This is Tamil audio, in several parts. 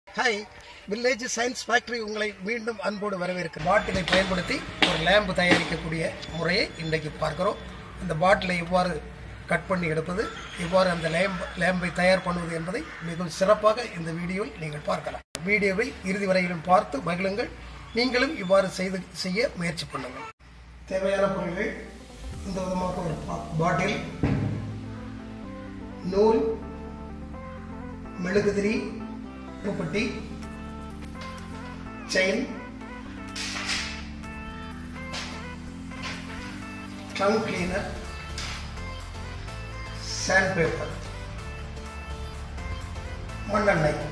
ஹாய் வில்லேஜ் சயின்ஸ் ஃபேக்டரி உங்களை மீண்டும் அன்போடு வரவேற்கிறேன் பாட்டிலை பயன்படுத்தி ஒரு லேம்பு தயாரிக்கக்கூடிய முறையை இன்றைக்கு பார்க்கிறோம் இந்த பாட்டிலை எவ்வாறு கட் பண்ணி எடுப்பது எவ்வாறு அந்த லேம்ப் லேம்பை தயார் பண்ணுவது என்பதை மிகவும் சிறப்பாக இந்த வீடியோவில் நீங்கள் பார்க்கலாம் வீடியோவை இறுதி வரையிலும் பார்த்து மகிழுங்கள் நீங்களும் இவ்வாறு செய்து செய்ய முயற்சி பண்ணுங்கள் தேவையான பொருட்கள் இந்த விதமாக ஒரு பா- பாட்டில் நூல் மெழுகுதிரி உப்புப்பட்டி chain trunk cleaner sand paper மண்ணெண்ணெய்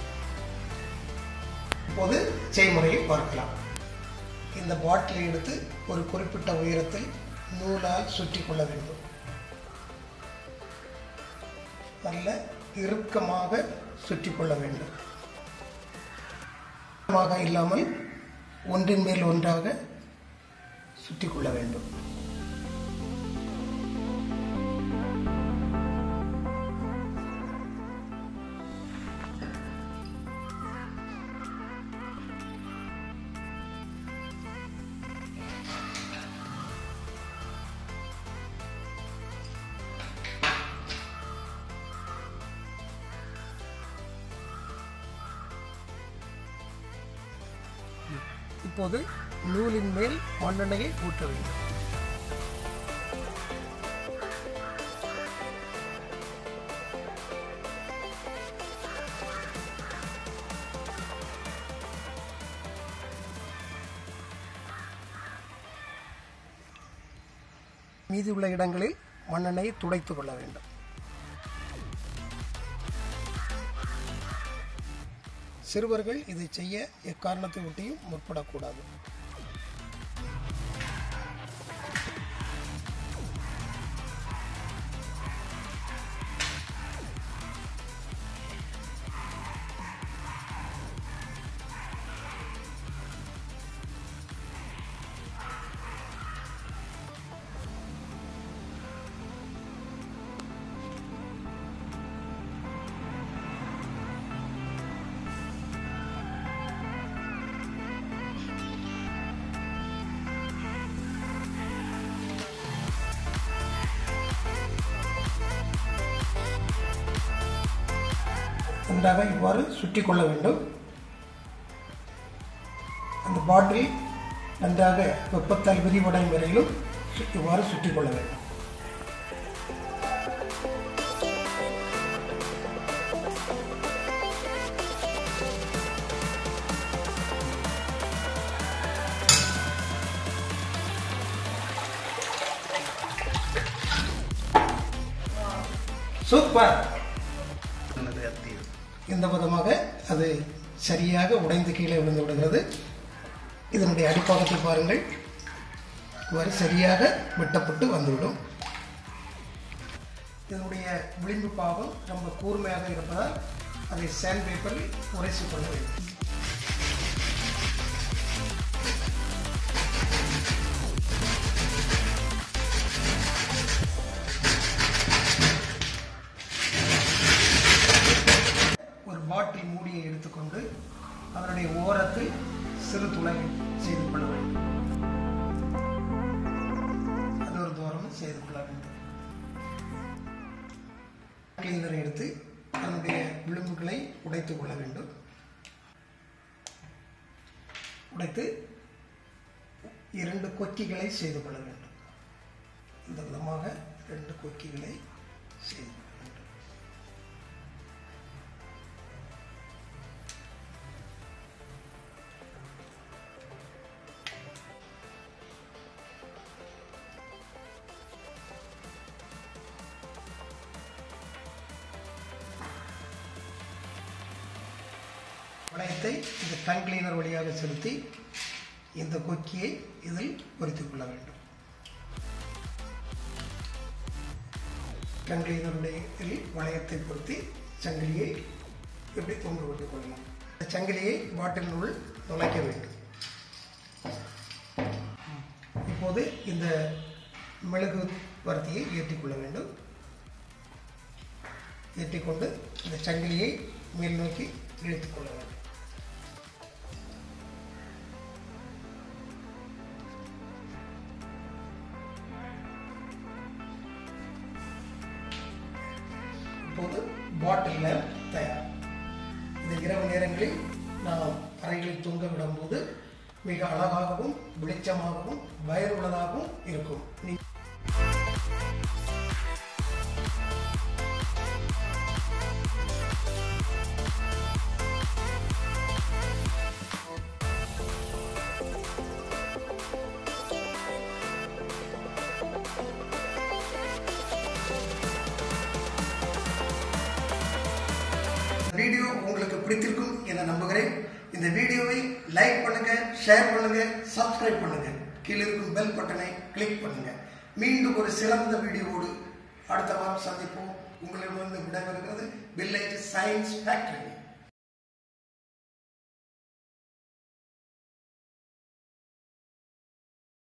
இப்போது செய்முறையை பார்க்கலாம் இந்த பாட்டிலை எடுத்து ஒரு குறிப்பிட்ட உயரத்தில் நூலால் சுற்றி கொள்ள வேண்டும் நல்ல இறுக்கமாக சுற்றி கொள்ள வேண்டும் இறுக்கமாக இல்லாமல் ஒன்றின் மேல் ஒன்றாக சுற்றி கொள்ள வேண்டும் இப்போது நூலின் மேல் மண்ணெண்ணெயை ஊற்ற வேண்டும் மீதி உள்ள இடங்களில் மண்ணெண்ணெயை துடைத்துக் கொள்ள வேண்டும் சிறுவர்கள் இதை செய்ய எக்காரணத்தை ஒட்டியும் முற்படக்கூடாது நன்றாக இவ்வாறு சுற்றி கொள்ள வேண்டும் அந்த பாட்டில் நன்றாக வெப்பத்தால் விரிவடையும் வரையிலும் சு- இவ்வாறு சுற்றி கொள்ள வேண்டும் சூப்பர் இந்த விதமாக அது சரியாக உடைந்து கீழே விழுந்து விடுகிறது இதனுடைய அடிப்பாகத்தை பாருங்கள் இவ்வாறு சரியாக வெட்டப்பட்டு வந்துவிடும் இதனுடைய விளிம்பு பாகம் ரொம்ப கூர்மையாக இருப்பதால் அதை சாண்ட் பேப்பரில் உரைசி கொள்ள வேண்டும் ஒரு பாட்டில் மூடியை எடுத்துக்கொண்டு அதனுடைய ஓரத்தில் சிறு துளை செய்து கொள்ள வேண்டும் அது ஒரு தூரம் செய்து கொள்ள வேண்டும் கிளீனரை எடுத்து அதனுடைய விளிம்புகளை உடைத்துக் கொள்ள வேண்டும் உடைத்து இரண்டு கொக்கிகளை செய்து கொள்ள வேண்டும் இந்த விதமாக ரெண்டு கொக்கிகளை செய்து கொள்ள வேண்டும் வளையத்தை இந்த டங் கிளீனர் வழியாக செலுத்தி இந்த கொக்கியை இதில் பொருத்திக் கொள்ள வேண்டும் டங் கிளீனருடைய இதில் வளையத்தை பொருத்தி சங்கிலியை இப்படி தொங்க விட்டுக் கொள்ளலாம் இந்த சங்கிலியை பாட்டிலுள் நுழைக்க வேண்டும் இப்போது இந்த மெழுகு வர்த்தியை ஏற்றிக்கொள்ள வேண்டும் ஏற்றிக்கொண்டு இந்த சங்கிலியை மேல் நோக்கி இழுத்துக் கொள்ள வேண்டும் இப்போது பாட்டில் லேம்ப் தயார் இந்த இரவு நேரங்களில் நாம் அறைகளில் தூங்க விடும்போது மிக அழகாகவும் வெளிச்சமாகவும் பயனுள்ளதாகவும் இருக்கும் நீ வீடியோ உங்களுக்கு பிடித்திருக்கும் என நம்புகிறேன் இந்த வீடியோவை லைக் பண்ணுங்க ஷேர் பண்ணுங்க சப்ஸ்கிரைப் பண்ணுங்க கீழே இருக்கும் பெல் பட்டனை கிளிக் பண்ணுங்க மீண்டும் ஒரு சிறந்த வீடியோவோடு அடுத்த வாரம் சந்திப்போம் உங்களிடமிருந்து விடைபெறுகிறது வில்லேஜ் சயின்ஸ் ஃபேக்டரி